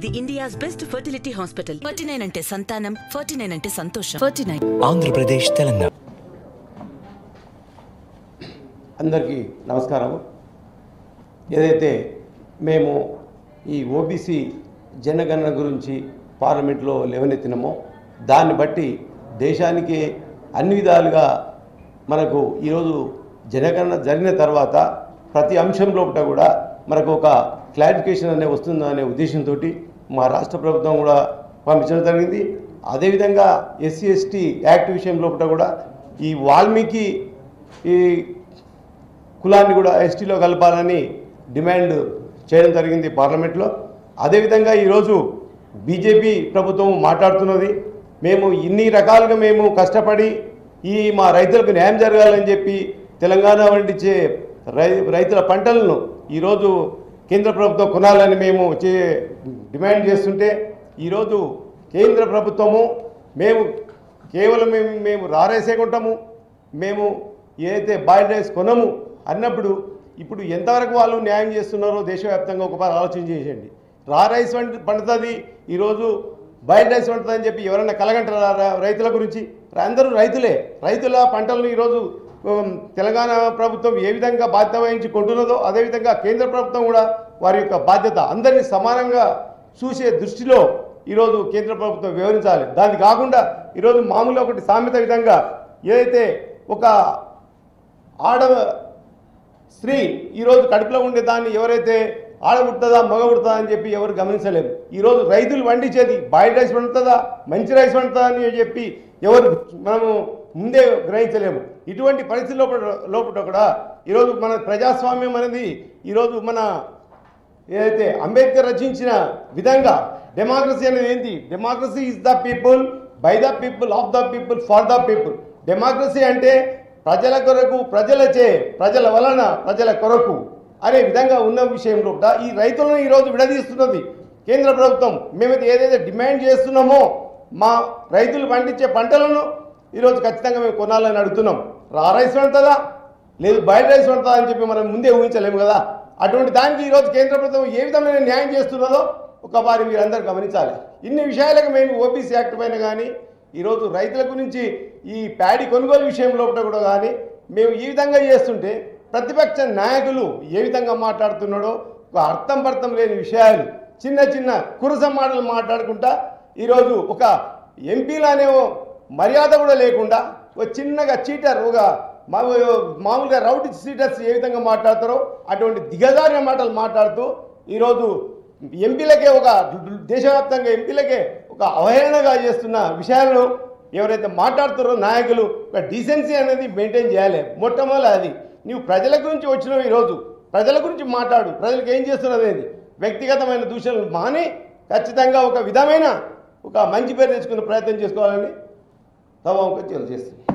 ఇది India's best fertility hospital forty nine అంటే సంతానం ఫార్టీ నైన్ అంటే సంతోషం ఫార్టీ నైన్ ఆంధ్రప్రదేశ్ తెలంగాణ అందరికీ నమస్కారం ఏదైతే మేము ఈ ఓబీసీ జనగణన గురించి పార్లమెంట్లో లేవనెత్తినామో దాన్ని బట్టి దేశానికి అన్ని విధాలుగా మనకు ఈరోజు జనగణన జరిగిన తర్వాత ప్రతి అంశం లోపల కూడా మనకు ఒక క్లారిఫికేషన్ అనే వస్తుందా అనే ఉద్దేశంతో మా రాష్ట్ర ప్రభుత్వం కూడా పంపించడం జరిగింది అదేవిధంగా ఎస్సీ ఎస్టీ యాక్ట్ విషయం లోపల కూడా ఈ వాల్మీకి ఈ కులాన్ని కూడా ఎస్టీలో కలపాలని డిమాండ్ చేయడం జరిగింది పార్లమెంట్లో అదేవిధంగా ఈరోజు బీజేపీ ప్రభుత్వం మాట్లాడుతున్నది మేము ఇన్ని రకాలుగా మేము కష్టపడి ఈ మా రైతులకు న్యాయం జరగాలని చెప్పి తెలంగాణ వంటిచే రై రైతుల పంటలను ఈరోజు కేంద్ర ప్రభుత్వం కొనాలని మేము చే డిమాండ్ చేస్తుంటే ఈరోజు కేంద్ర ప్రభుత్వము మేము కేవలం మేము మేము రారేసే కొంటాము మేము ఏదైతే బాయిల్ రైస్ కొనము అన్నప్పుడు ఇప్పుడు ఎంతవరకు వాళ్ళు న్యాయం చేస్తున్నారో దేశవ్యాప్తంగా ఒక ఆలోచన చేసేయండి రా రైస్ వంటి పండుతుంది ఈరోజు బాయిల్ రైస్ వండుతుంది అని చెప్పి ఎవరైనా కలగంటారా రైతుల గురించి అందరూ రైతులే రైతుల పంటలను ఈరోజు ఉమ్, తెలంగాణ ప్రభుత్వం ఏ విధంగా బాధ్యత వహించి కొంటున్నదో అదేవిధంగా కేంద్ర ప్రభుత్వం కూడా వారి యొక్క బాధ్యత అందరినీ సమానంగా చూసే దృష్టిలో ఈరోజు కేంద్ర ప్రభుత్వం వివరించాలి దాన్ని కాకుండా ఈరోజు మామూలుగా ఒకటి సామెత విధంగా ఏదైతే ఒక ఆడ స్త్రీ ఈరోజు కడుపులో ఉండే దాన్ని ఎవరైతే ఆడ పుడుతుందా మగ పుడుతుందా అని చెప్పి ఎవరు గమనించలేరు ఈరోజు రైతులు వండించేది బాయిల్ రైస్ వండుతుందా మంచి రైస్ వండుతుందా అని చెప్పి ఎవరు మనము ముందే గ్రహించలేము ఇటువంటి పరిస్థితి లోపల లోపల కూడా ఈరోజు మన ప్రజాస్వామ్యం అనేది ఈరోజు మన ఏదైతే అంబేద్కర్ రచించిన విధంగా డెమోక్రసీ అనేది ఏంటి democracy is the people by the people of the people for the people democracy అంటే ప్రజల కొరకు ప్రజలచే ప్రజల వలన ప్రజల కొరకు అనే విధంగా ఉన్న విషయంలో కూడా ఈ రైతులను ఈరోజు విడదీస్తున్నది కేంద్ర ప్రభుత్వం మేమైతే ఏదైతే డిమాండ్ చేస్తున్నామో మా రైతులు పండించే పంటలను ఈరోజు ఖచ్చితంగా మేము కొనాలని అడుగుతున్నాం రా రైస్ ఉంటుందా లేదు బయట రైస్ ఉంటుందా అని చెప్పి మనం ముందే ఊహించలేము కదా అటువంటి దానికి ఈరోజు కేంద్ర ప్రభుత్వం ఏ విధమైన న్యాయం చేస్తున్నదో ఒక వారి మీరందరూ గమనించాలి ఇన్ని విషయాలకు మేము ఓబీసీ యాక్ట్ పైన కానీ ఈరోజు రైతుల గురించి ఈ ప్యాడీ కొనుగోలు విషయం లోపల కూడా కానీ మేము ఈ విధంగా చేస్తుంటే ప్రతిపక్ష నాయకులు ఏ విధంగా మాట్లాడుతున్నాడో ఒక అర్థం పర్థం లేని విషయాలు చిన్న చిన్న కురస మాటలు మాట్లాడుకుంటా ఈరోజు ఒక ఎంపీలనే మర్యాద కూడా లేకుండా ఒక చిన్నగా చీటర్ ఒక మా- మామూలుగా రౌడీ సీటర్స్ ఏ విధంగా మాట్లాడతారో అటువంటి దిగజారిన మాటలు మాట్లాడుతూ ఈరోజు ఎంపీలకే ఒక దేశవ్యాప్తంగా ఎంపీలకే ఒక అవహేళనగా చేస్తున్న విషయాలను ఎవరైతే మాట్లాడుతారో నాయకులు ఒక డీసెన్సీ అనేది మెయింటైన్ చేయాలి మొట్టమొదటి అది నీవు ప్రజల గురించి వచ్చినావు ఈరోజు ప్రజల గురించి మాట్లాడు ప్రజలకు ఏం చేస్తున్నది అనేది వ్యక్తిగతమైన దూషణలు మాని ఖచ్చితంగా ఒక విధమైన ఒక మంచి పేరు తెచ్చుకునే ప్రయత్నం చేసుకోవాలని సభాముఖం తెలియజేస్తుంది